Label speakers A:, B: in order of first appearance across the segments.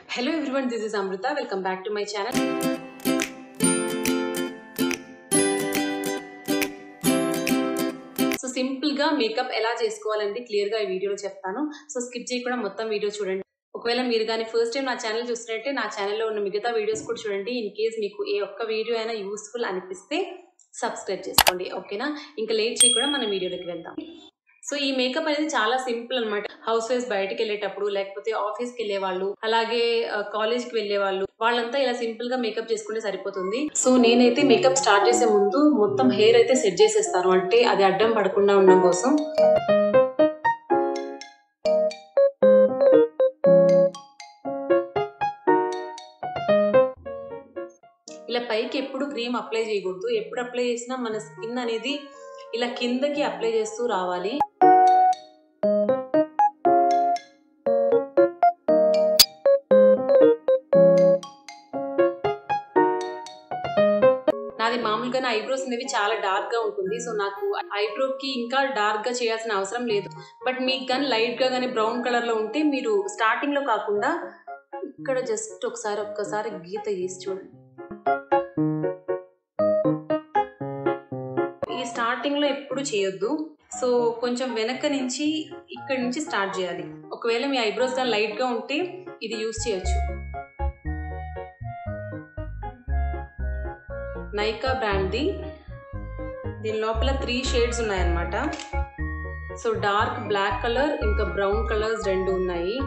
A: Hello everyone, this is Amrita. Welcome back to my channel. So simple గా makeup ఎలా చేసుకోవాలంటే clear గా ఈ వీడియోలో చెప్తాను సో స్కిప్ చేయకుండా మొత్తం వీడియో చూడండి ఒకవేళ మీరు కానీ ఫస్ట్ టైం నా ఛానల్ చూస్తున్నట్టే నా ఛానల్లో ఉన్న మిగతా వీడియోస్ కూడా చూడండి ఇన్ కేస్ మీకు ఏ ఒక్క వీడియో అయినా యూస్ఫుల్ అనిపిస్తే సబ్స్క్రైబ్ చేసుకోండి ఓకేనా ఇంకా లేట్ చేయకుండా మనం వీడియోలోకి వెళ్దాం సో ఈ మేకప్ అనేది చాలా సింపుల్ అనమాట హౌస్ వైఫ్ బయటకు వెళ్ళేటప్పుడు లేకపోతే ఆఫీస్ కి వెళ్ళే వాళ్ళు అలాగే కాలేజ్ కి వెళ్ళే వాళ్ళు వాళ్ళంతా ఇలా సింపుల్ గా మేకప్ చేసుకుంటే సరిపోతుంది సో నేనైతే మేకప్ స్టార్ట్ చేసే ముందు మొత్తం హెయిర్ అయితే సెట్ చేసేస్తాను అంటే అది అడ్డం పడకుండా ఉండడం కోసం ఇలా పైకి ఎప్పుడు క్రీమ్ అప్లై చేయకూడదు ఎప్పుడు అప్లై చేసినా మన స్కిన్ అనేది ఇలా కిందకి అప్లై చేస్తూ రావాలి నాది మామూలుగా నా ఐబ్రోస్ అనేవి చాలా డార్క్ గా ఉంటుంది సో నాకు ఐబ్రో కి ఇంకా డార్క్ గా చేయాల్సిన అవసరం లేదు బట్ మీకు కానీ లైట్ గా కానీ బ్రౌన్ కలర్ లో ఉంటే మీరు స్టార్టింగ్ లో కాకుండా ఇక్కడ జస్ట్ ఒకసారి ఒక్కసారి గీత గీసి చూడండి ఈ స్టార్టింగ్ లో ఎప్పుడు చేయొద్దు సో కొంచెం వెనక నుంచి ఇక్కడ నుంచి స్టార్ట్ చేయాలి ఒకవేళ మీ ఐబ్రోస్ కానీ లైట్ గా ఉంటే ఇది యూస్ చేయొచ్చు నైకా బ్రాండ్ది దీని లోపల త్రీ షేడ్స్ ఉన్నాయన్నమాట సో డార్క్ బ్లాక్ కలర్ ఇంకా బ్రౌన్ కలర్స్ రెండు ఉన్నాయి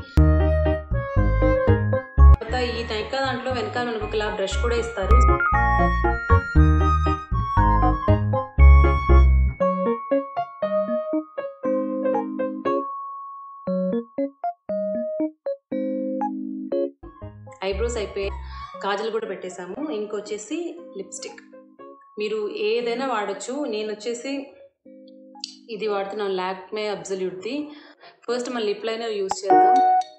A: తర్వాత ఈ నైకా దాంట్లో వెనకాల మనకు ఒకలా బ్రష్ కూడా ఇస్తారు ఐబ్రోస్ అయిపోయి కాజల్ కూడా పెట్టేశాము ఇంకొచ్చేసి లిప్స్టిక్ మీరు ఏదైనా వాడచ్చు నేను వచ్చేసి ఇది వాడుతున్నాను లాక్మే అబ్జల్యూట్ది ఫస్ట్ మన లిప్ లైనర్ యూస్ చేద్దాం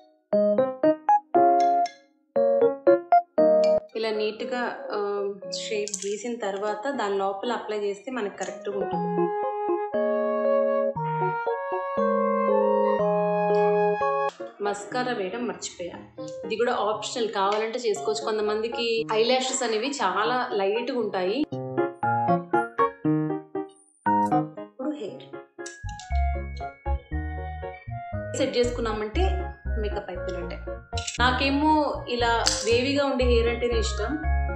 A: ఇలా నీట్గా షేప్ గీసిన తర్వాత దాని లోపల అప్లై చేస్తే మనకి కరెక్ట్గా ఉంటుంది మస్కారా వేయడం మర్చిపోయా ఇది కూడా ఆప్షనల్ కావాలంటే చేసుకోవచ్చు కొంతమందికి ఐ లాషెస్ అనేవి చాలా లైట్గా ఉంటాయి ఇప్పుడు హెయిర్ సెట్ చేసుకున్నామంటే మేకప్ అయిపోయినట్టే నాకేమో ఇలా వేవిగా ఉండే హెయిర్ అంటేనే ఇష్టం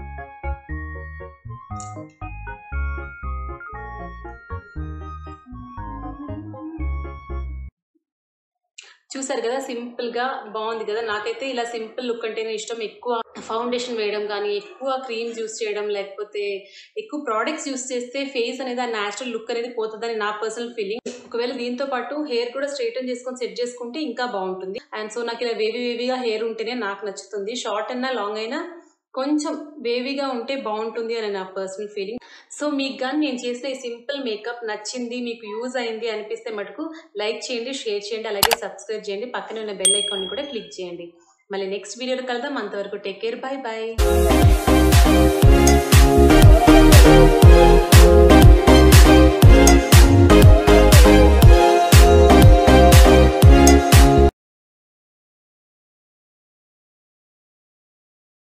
A: చూసారు కదా సింపుల్ గా బాగుంది కదా నాకైతే ఇలా సింపుల్ లుక్ అంటేనే ఇష్టం ఎక్కువ ఫౌండేషన్ వేయడం కానీ ఎక్కువ క్రీమ్స్ యూస్ చేయడం లేకపోతే ఎక్కువ ప్రోడక్ట్స్ యూస్ చేస్తే ఫేస్ అనేది ఆ న్యాచురల్ లుక్ అనేది పోతుందని నా పర్సనల్ ఫీలింగ్ ఒకవేళ దీంతో పాటు హెయిర్ కూడా స్ట్రైటన్ చేసుకొని సెట్ చేసుకుంటే ఇంకా బాగుంటుంది అండ్ సో నాకు ఇలా వేవి వేవిగా హెయిర్ ఉంటేనే నాకు నచ్చుతుంది షార్ట్ అయినా లాంగ్ అయినా కొంచెం వేవిగా ఉంటే బాగుంటుంది అని నా పర్సనల్ ఫీలింగ్ సో మీకు కానీ నేను చేసిన ఈ సింపుల్ మేకప్ నచ్చింది మీకు యూజ్ అయింది అనిపిస్తే మటుకు లైక్ చేయండి షేర్ చేయండి అలాగే సబ్స్క్రైబ్ చేయండి పక్కన ఉన్న బెల్ ఐకాన్ని కూడా క్లిక్ చేయండి మళ్ళీ నెక్స్ట్ వీడియోలో కలుద్దాం అంతవరకు టేక్ కేర్ బాయ్ బాయ్